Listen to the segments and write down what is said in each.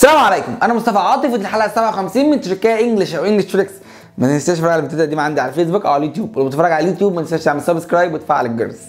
السلام عليكم انا مصطفى عاطف ودي الحلقه 57 من تركيا انجلش او انجلش تريكس ما تنساش تتفرج على الفيديوهات دي عندي على الفيسبوك او على اليوتيوب ولو بتتفرج على اليوتيوب ما تنساش تعمل سبسكرايب وتفعل الجرس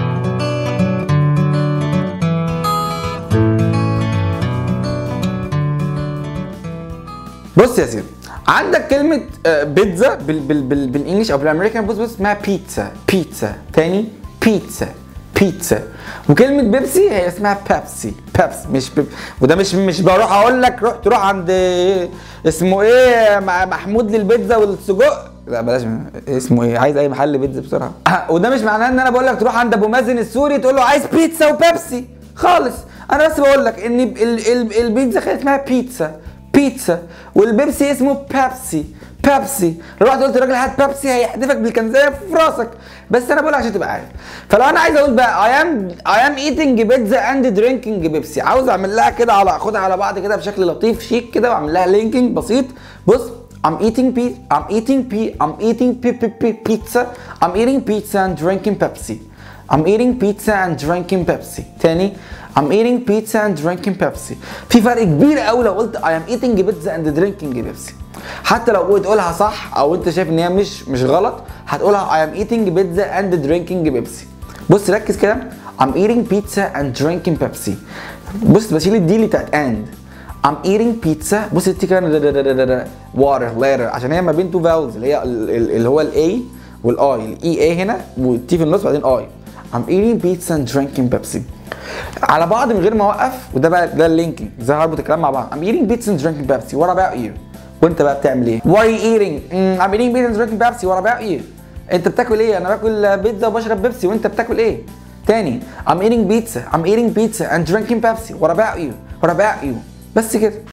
بص يا سيدي عندك كلمة آه، بيتزا بال بال بال بالانجلش او بالامريكان بص بص اسمها بيتزا بيتزا تاني بيتزا بيتزا وكلمة بيبسي هي اسمها بيبسي بيبس مش بيب وده مش مش بروح اقول لك روح تروح عند اسمه ايه مع محمود للبيتزا والسجق لا بلاش اسمه ايه عايز اي محل بيتزا بسرعه وده مش معناه ان انا بقول لك تروح عند ابو مازن السوري تقول له عايز بيتزا وبيبسي خالص انا بس بقول لك ان ال- ال- البيتزا كانت اسمها بيتزا بيتزا والبيبسي اسمه بيبسي بيبسي لو رحت قلت للراجل هات بيبسي هيحدفك بالكنزايه في راسك بس انا بقول عشان تبقى عارف فلو انا عايز اقول بقى اي ام اي ام ايتنج بيتزا اند درينكينج بيبسي عاوز اعمل لها كده على اخدها على بعض كده بشكل لطيف شيك كده واعمل لها لينكينج بسيط بص I'm eating pizza. I'm eating p. I'm eating p p p pizza. I'm eating pizza and drinking Pepsi. I'm eating pizza and drinking Pepsi. تاني I'm eating pizza and drinking Pepsi. في فرق كبير قوي لو قلت I am eating pizza and drinking Pepsi. حتى لو تقولها صح او انت شايف ان هي مش مش غلط هتقولها I am eating pizza and drinking Pepsi. بص ركز كده I'm eating pizza and drinking Pepsi. بص بشيل الدي اللي بتاعت and. I'm eating pizza بص التي كمان water later عشان هي ما بين تو فاولز اللي هي ال- ال- اللي هو الاي والاي الاي اي هنا والتي في النص بعدين اي I'm eating pizza and drinking Pepsi على بعض من غير ما اوقف وده بقى ده اللينكينج ازاي هربط الكلام مع بعض I'm eating pizza and drinking Pepsi what about you وانت بقى بتعمل ايه What are you eating mm, I'm eating pizza and drinking Pepsi what about you انت بتاكل ايه انا باكل بيتزا وبشرب بيبسي وانت بتاكل ايه تاني I'm eating pizza I'm eating pizza and drinking Pepsi what about you what about you بس كده